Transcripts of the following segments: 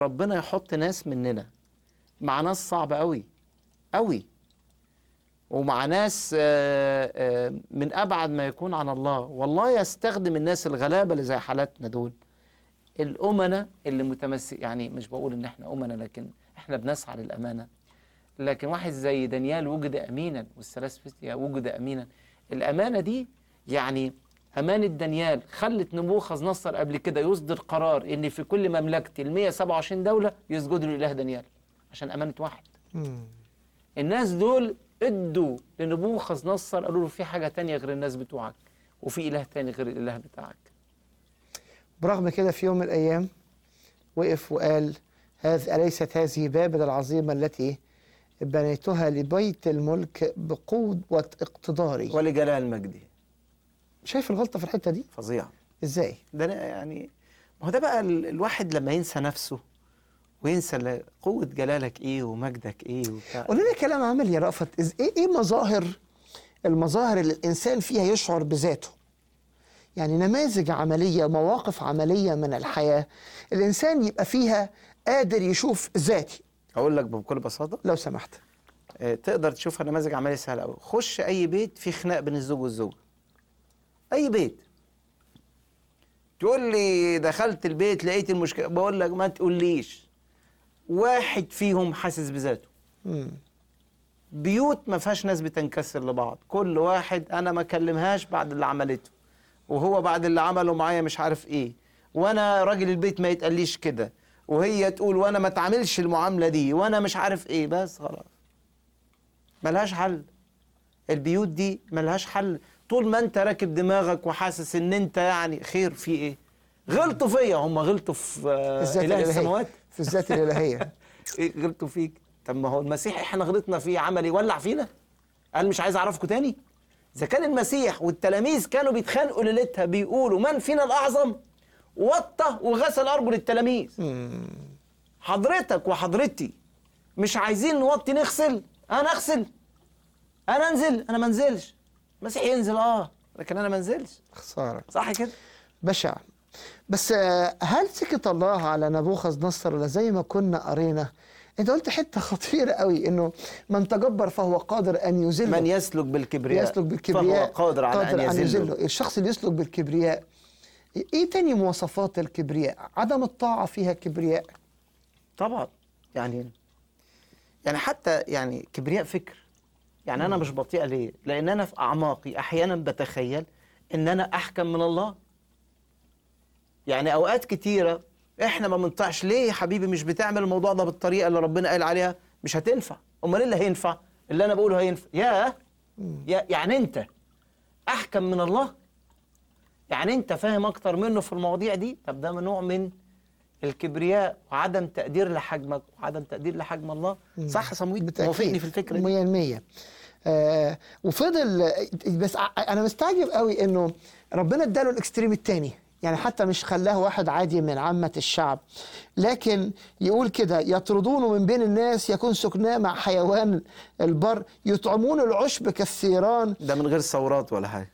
ربنا يحط ناس مننا مع ناس صعبة قوي قوي ومع ناس آه، آه، من أبعد ما يكون عن الله والله يستخدم الناس الغلابة اللي زي حالاتنا دول الأمنة اللي متمسك يعني مش بقول إن إحنا أمنة لكن إحنا بنسعى للأمانة لكن واحد زي دانيال وجد أمينا والثلاث فتية وجد أمينا الأمانة دي يعني أمانة دانيال خلت نبوخذ نصر قبل كده يصدر قرار إن في كل مملكة ال 127 دولة يسجدوا لإله دانيال عشان أمانة واحد مم. الناس دول ادوا لنبوخذ نصر قالوا له في حاجة تانية غير الناس بتوعك وفي إله تاني غير الإله بتاعك برغم كده في يوم من الأيام وقف وقال هذه أليست هذه بابل العظيمة التي بنيتها لبيت الملك بقوة اقتداري ولجلال مجدي شايف الغلطة في الحتة دي فظيع ازاي ده أنا يعني ما هو ده بقى ال- الواحد لما ينسى نفسه وينسى ل- قوة جلالك ايه ومجدك ايه وبتاع قول لنا كلام عملي يا رأفت إز- ايه ايه مظاهر المظاهر اللي الانسان فيها يشعر بذاته يعني نماذج عملية مواقف عملية من الحياة الإنسان يبقى فيها قادر يشوف ذاتي اقول لك بكل بساطة لو سمحت آه، تقدر تشوفها نماذج عملية سهلة قوي خش اي بيت فيه خناق بين الزوج والزوجة اي بيت تقول لي دخلت البيت لقيت المشكلة بقول لك ما تقوليش واحد فيهم حاسس بذاته مم. بيوت ما فيهاش ناس بتنكسر لبعض كل واحد انا ما اكلمهاش بعد اللي عملته وهو بعد اللي عمله معايا مش عارف ايه وانا راجل البيت ما يتقاليش كده وهي تقول وانا ما اتعاملش المعامله دي وانا مش عارف ايه بس خلاص ملهاش حل البيوت دي ملهاش حل طول ما انت راكب دماغك وحاسس ان انت يعني خير في ايه غلطوا فيا هم غلطوا في آه، الذات اله الإلهية. السماوات في الذات الإلهية ايه غلطوا فيك طب ما هو المسيح احنا غلطنا فيه عمل ايه ولع فينا قال مش عايز اعرفكم تاني اذا كان المسيح والتلاميذ كانوا بيتخانقوا ليلتها بيقولوا من فينا الاعظم وطى وغسل ارجل التلاميذ مم. حضرتك وحضرتي مش عايزين نوطي نغسل انا اغسل انا انزل انا ما انزلش المسيح ينزل اه لكن انا ما انزلش خسارة صح كده بشع بس آه، هل سكت الله على نبوخذ نصر ولا زي ما كنا قرينا انت قلت حته خطيره قوي انه من تجبر فهو قادر ان يذله من يسلك بالكبرياء يسلك بالكبرياء فهو قادر على ان يذله الشخص اللي يسلك بالكبرياء ايه تاني مواصفات الكبرياء عدم الطاعه فيها كبرياء طبعا يعني يعني حتى يعني كبرياء فكر يعني انا مش بطيئه ليه لان انا في اعماقي احيانا بتخيل ان انا احكم من الله يعني اوقات كتيره احنا ما بنطيعش ليه يا حبيبي مش بتعمل الموضوع ده بالطريقه اللي ربنا قال عليها مش هتنفع امال ايه اللي هينفع اللي انا بقوله هينفع يا يا- يعني انت احكم من الله يعني انت فاهم اكتر منه في المواضيع دي طب ده نوع من الكبرياء وعدم تقدير لحجمك وعدم تقدير لحجم الله صح يا صمويل موافقني في الفكره دي 100% آه وفضل بس ع- انا مستعجب قوي انه ربنا اداله الاكستريم الثاني يعني حتى مش خلاه واحد عادي من عامة الشعب لكن يقول كده يطردونه من بين الناس يكون سكناه مع حيوان البر يطعمون العشب كالثيران ده من غير ثورات ولا حاجه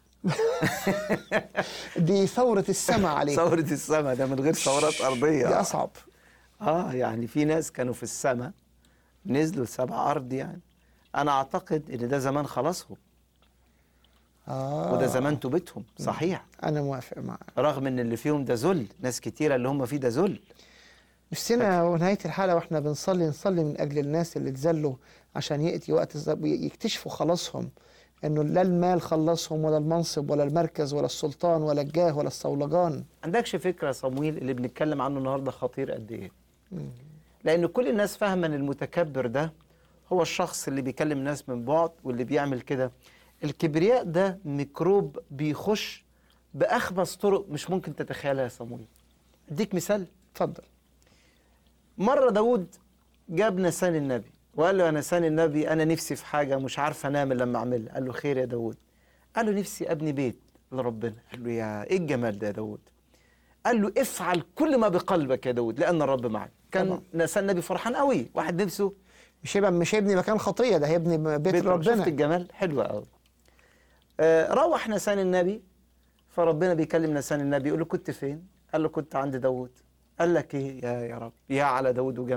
دي ثورة السماء عليه ثوره السماء ده من غير ثورات دي ارضيه أصعب اه يعني في ناس كانوا في السماء نزلوا سبع ارض يعني انا اعتقد ان ده زمان خلاصهم آه وده زمان توبتهم صحيح أنا موافق معك رغم ان اللي فيهم ده ذل ناس كتيره اللي هم فيه ده ذل نفسنا ونهاية الحلقة واحنا بنصلي نصلي من أجل الناس اللي اتذلوا عشان يأتي وقت الز- يكتشفوا خلاصهم إنه لا المال خلصهم ولا المنصب ولا المركز ولا السلطان ولا الجاه ولا الصولجان عندكش فكره يا صمويل اللي بنتكلم عنه النهارده خطير قد ايه لان كل الناس فاهمه ان المتكبر ده هو الشخص اللي بيكلم الناس من بعد واللي بيعمل كده الكبرياء ده ميكروب بيخش باخبث طرق مش ممكن تتخيلها يا صمويل اديك مثال اتفضل مرة داود جاب نسان النبي وقال له يا نسان النبي أنا نفسي في حاجة مش عارف أنام إلا لما أعملها قال له خير يا داود قال له نفسي أبني بيت لربنا قال له يا إيه الجمال ده يا داود قال له افعل كل ما بقلبك يا داود لأن الرب معك كان طبعا. نسان النبي فرحان قوي واحد نفسه مش هيبقى مش هيبني مكان خطية ده هيبني بيت, بيت ربنا شفت الجمال حلوة قوي آه روح نسان النبي فربنا بيكلم نسان النبي يقول له كنت فين قال له كنت عند داود قال لك ايه يا يا رب يا على داود وجمال